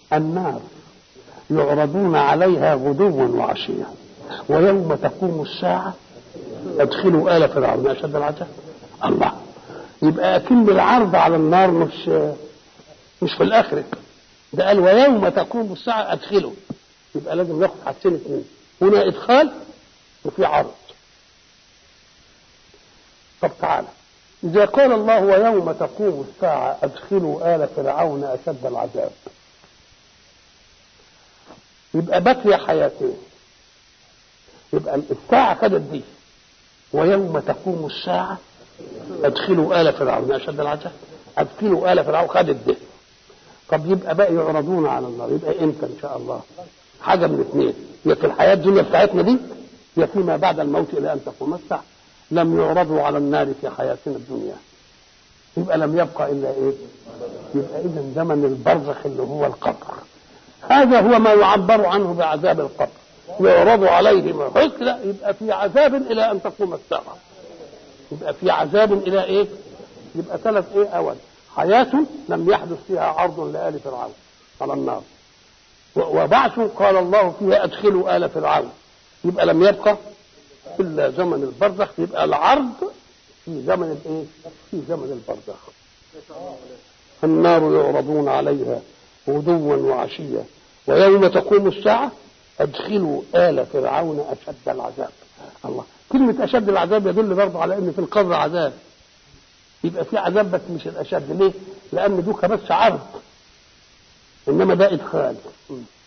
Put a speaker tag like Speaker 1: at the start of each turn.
Speaker 1: النار يعرضون عليها غدوا وعشيا ويوم تقوم الساعة ادخلوا آل فرعون أشد العذاب الله يبقى أكن العرض على النار مش مش في الآخرة ده قال ويوم تقوم الساعة أدخلوا يبقى لازم ناخد حاجتين اثنين هنا إدخال وفي عرض طب تعالى إذا قال الله ويوم تقوم الساعة أدخلوا آل فرعون أشد العذاب يبقى بقي حياتين يبقى الساعة خدت دي ويوم تقوم الساعة أدخلوا آل فرعون أشد العذاب أدخلوا آل فرعون خدت دي طب يبقى بقى يعرضون على النار يبقى امتى ان شاء الله حاجه من اثنين يا في الحياه الدنيا بتاعتنا دي يا فيما بعد الموت الى ان تقوم الساعه لم يعرضوا على النار في حياتنا الدنيا يبقى لم يبقى الا ايه يبقى اذا زمن البرزخ اللي هو القبر هذا هو ما يعبر عنه بعذاب القبر يعرض عليه ما حس لا يبقى في عذاب الى ان تقوم الساعه يبقى في عذاب الى ايه يبقى ثلاث ايه اول حياة لم يحدث فيها عرض لآل فرعون على النار وبعث قال الله فيها أدخلوا آل فرعون يبقى لم يبقى إلا زمن البرزخ يبقى العرض في زمن الإيه؟ في زمن البرزخ النار يعرضون عليها غدوا وعشيا ويوم تقوم الساعة أدخلوا آل فرعون أشد العذاب الله كلمة أشد العذاب يدل برضه على أن في القبر عذاب يبقى في عذاب بس مش الاشد ليه؟ لان دوكا بس عرض انما ده ادخال